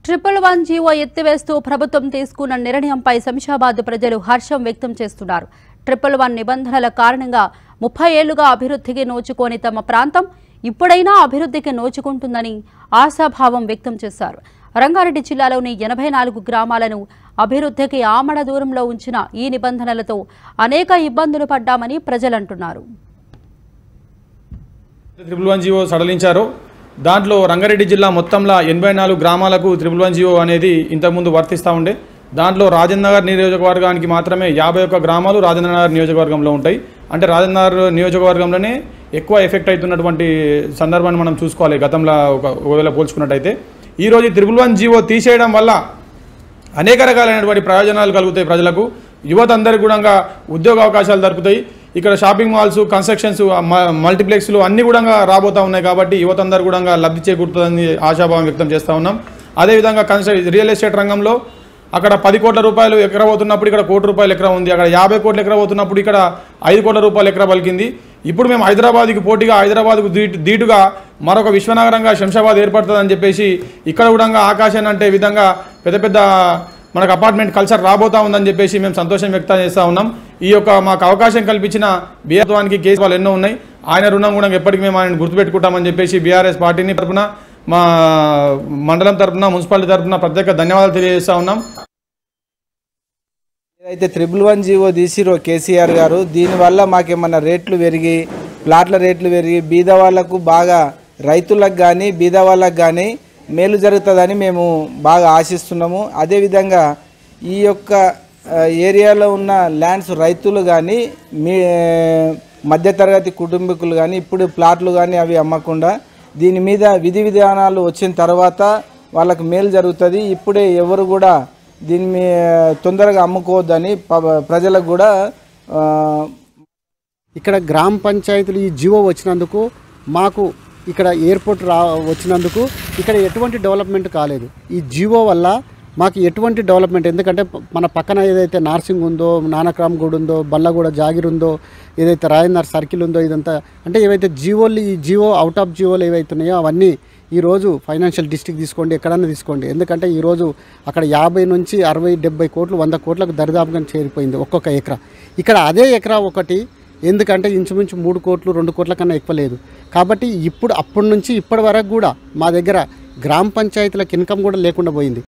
triple one GO ఎత్తివేస్తూ ప్రభుత్వం తీసుకున్న నిర్ణయంపై శంషాబాద్ ప్రజలు హర్షం వ్యక్తం చేస్తున్నారు ట్రిపుల్ వన్ నిబంధనల కారణంగా ముప్పై ఏళ్లుగా అభివృద్ధికి నోచుకోని తమ ప్రాంతం ఇప్పుడైనా అభివృద్ధికి నోచుకుంటుందని ఆశాభావం వ్యక్తం చేశారు రంగారెడ్డి జిల్లాలోని ఎనభై నాలుగు గ్రామాలను అభివృద్ధికి ఆమడ దూరంలో ఉంచిన ఈ నిబంధనలతో అనేక ఇబ్బందులు పడ్డామని ప్రజలంటున్నారు త్రిపుల్ వన్ జీవో సడలించారు దాంట్లో రంగారెడ్డి జిల్లా మొత్తంలో ఎనభై నాలుగు గ్రామాలకు త్రిపుల్ వన్ జీవో అనేది ఇంతకుముందు వర్తిస్తూ ఉండే దాంట్లో రాజేంద్రనగర్ నియోజకవర్గానికి మాత్రమే యాభై ఒక్క గ్రామాలు రాజేంద్రనగర్ నియోజకవర్గంలో ఉంటాయి అంటే రాజేంద్రనగర్ నియోజకవర్గంలోనే ఎక్కువ ఎఫెక్ట్ అవుతున్నటువంటి సందర్భాన్ని మనం చూసుకోవాలి గతంలో ఒక ఒకవేళ పోల్చుకున్నట్టయితే ఈరోజు ఈ త్రిపుల్ వన్ జీవో తీసేయడం వల్ల అనేక రకాలైనటువంటి ప్రయోజనాలు కలుగుతాయి ప్రజలకు యువత అందరికి కూడా ఉద్యోగ అవకాశాలు దొరుకుతాయి ఇక్కడ షాపింగ్ మాల్స్ కన్స్ట్రక్షన్స్ మ- మల్టీప్లెక్స్లు అన్ని కూడా రాబోతూ ఉన్నాయి కాబట్టి యువత అందరు కూడా లబ్ధి చేకూరుతుందని ఆశాభావం వ్యక్తం చేస్తూ ఉన్నాం అదేవిధంగా కన్స్ట్రక్ రియల్ ఎస్టేట్ రంగంలో అక్కడ పది కోట్ల రూపాయలు ఎకరా పోతున్నప్పుడు ఇక్కడ కోటి రూపాయలు ఎకరా ఉంది అక్కడ యాభై కోట్ల ఎకరా పోతున్నప్పుడు ఇక్కడ ఐదు కోట్ల రూపాయలు ఎకరా పలికింది ఇప్పుడు మేము హైదరాబాద్కి పోటీగా హైదరాబాద్కు దీటు దీటుగా మరొక విశ్వనగరంగా శంషాబాద్ ఏర్పడుతుందని చెప్పేసి ఇక్కడ కూడా ఆకాశాన్ని అంటే విధంగా పెద్ద పెద్ద మనకు అపార్ట్మెంట్ కల్చర్ రాబోతా ఉందని చెప్పేసి మేము సంతోషం వ్యక్తం చేస్తూ ఉన్నాం ఈ యొక్క మాకు అవకాశం కల్పించిన బీఆర్వానికి కేసు వాళ్ళు ఎన్నో ఉన్నాయి ఆయన రుణం కూడా ఎప్పటికీ మేము ఆయన గుర్తుపెట్టుకుంటామని చెప్పేసి బీఆర్ఎస్ పార్టీని తరపున మా మండలం తరపున మున్సిపాలిటీ తరపున ప్రత్యేక ధన్యవాదాలు తెలియజేస్తా ఉన్నాం ఏదైతే త్రిబుల్ వన్ జీవో తీసిరో కేసీఆర్ గారు దీనివల్ల మాకేమన్నా రేట్లు పెరిగి ప్లాట్ల రేట్లు పెరిగి బీద వాళ్ళకు బాగా రైతులకు కానీ బీద వాళ్ళకు కానీ మేలు జరుగుతుందని మేము బాగా ఆశిస్తున్నాము అదేవిధంగా ఈ యొక్క ఆ, ఏరియాలో ఉన్న ల్యాండ్స్ రైతులు కానీ మీ మధ్యతరగతి కుటుంబీకులు కానీ ఇప్పుడు ప్లాట్లు కానీ అవి అమ్మకుండా దీని మీద విధి విధానాలు వచ్చిన తర్వాత వాళ్ళకు మేలు జరుగుతుంది ఇప్పుడే ఎవరు కూడా దీన్ని మీ- తొందరగా అమ్ముకోవద్దని ప- ప్రజలకు కూడా ఆ, ఇక్కడ గ్రామ పంచాయతీలు ఈ జియో వచ్చినందుకు మాకు ఇక్కడ ఎయిర్పోర్ట్ రా వచ్చినందుకు ఇక్కడ ఎటువంటి డెవలప్మెంట్ కాలేదు ఈ జియో వల్ల మాకు ఎటువంటి డెవలప్మెంట్ ఎందుకంటే ప- మన పక్కన ఏదైతే నార్సింగ్ ఉందో నానక్రామ్ గూడ్ ఉందో బల్లగూడ జాగిర్ ఉందో ఏదైతే రాజేందర్ సర్కిల్ ఉందో ఇదంతా అంటే ఏవైతే జియోలు ఈ జియో అవుట్ ఆఫ్ జియోలు ఏవైతే ఉన్నాయో అవన్నీ ఈరోజు ఫైనాన్షియల్ డిస్ట్రిక్ట్ తీసుకోండి ఎక్కడన్నా తీసుకోండి ఎందుకంటే ఈరోజు అక్కడ యాభై నుంచి అరవై డెబ్బై కోట్లు వంద కోట్లకు దరిదాపుగా చేరిపోయింది ఒక్కొక్క ఎకరా ఇక్కడ అదే ఎకరా ఒకటి ఎందుకంటే ఇంచుమించు మూడు కోట్లు రెండు కోట్ల కన్నా ఎక్కువ లేదు కాబట్టి ఇప్పుడు అప్పటి నుంచి ఇప్పటి వరకు కూడా మా దగ్గర గ్రామ పంచాయతీలకు ఇన్కమ్ కూడా లేకుండా పోయింది